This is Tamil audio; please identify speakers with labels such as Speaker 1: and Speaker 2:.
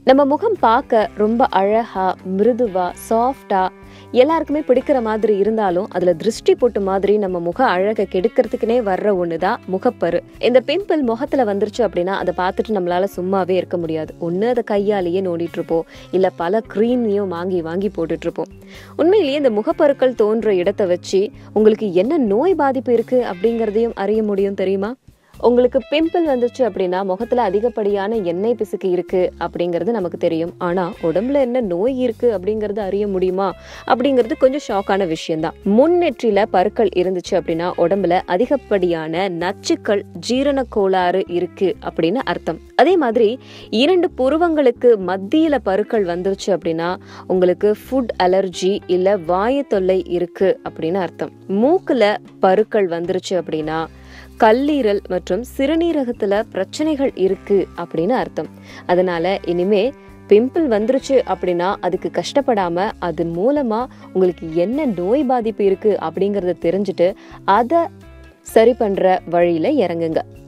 Speaker 1: நம்ம முகம் பார்க்க ரொம்ப அழகா மிருதுவா சாஃப்டா எல்லாருக்குமே பிடிக்கிற மாதிரி இருந்தாலும் அதுல திருஷ்டி போட்டு மாதிரி நம்ம முக அழகை கெடுக்கிறதுக்குனே வர்ற ஒண்ணுதான் முகப்பரு இந்த பிம்பிள் முகத்துல வந்துருச்சு அப்படின்னா அதை பார்த்துட்டு நம்மளால சும்மாவே இருக்க முடியாது ஒண்ணு அதை கையாலேயே நோண்டிட்டு இருப்போம் இல்ல பல க்ரீமையும் வாங்கி வாங்கி போட்டுட்டு இருப்போம் உண்மையிலேயே இந்த முகப்பருக்கள் தோன்ற இடத்தை வச்சு உங்களுக்கு என்ன நோய் பாதிப்பு இருக்கு அப்படிங்கறதையும் அறிய முடியும் தெரியுமா உங்களுக்கு பிம்பிள் வந்துச்சு அப்படின்னா முகத்துல அதிகப்படியான எண்ணெய் பிசுக்கு இருக்கு அப்படிங்கிறது நமக்கு தெரியும் ஆனா உடம்புல என்ன நோய் இருக்கு அப்படிங்கறது அறிய முடியுமா அப்படிங்கிறது கொஞ்சம் ஷாக்கான விஷயம்தான் முன்னெற்றில பருக்கள் இருந்துச்சு அப்படின்னா உடம்புல அதிகப்படியான நச்சுக்கள் ஜீரண கோளாறு இருக்கு அப்படின்னு அர்த்தம் அதே மாதிரி இரண்டு புருவங்களுக்கு மத்தியில பருக்கள் வந்துருச்சு அப்படின்னா உங்களுக்கு ஃபுட் அலர்ஜி இல்ல வாயு தொல்லை இருக்கு அப்படின்னு அர்த்தம் மூக்குல பருக்கள் வந்துருச்சு அப்படின்னா கல்லீரல் மற்றும் சிறுநீரகத்துல பிரச்சனைகள் இருக்கு அப்படின்னு அர்த்தம் அதனால இனிமே பிம்பிள் வந்துருச்சு அப்படின்னா அதுக்கு கஷ்டப்படாம அது மூலமா உங்களுக்கு என்ன நோய் பாதிப்பு இருக்கு அப்படிங்கறத தெரிஞ்சுட்டு அதை சரி பண்ற வழியில இறங்குங்க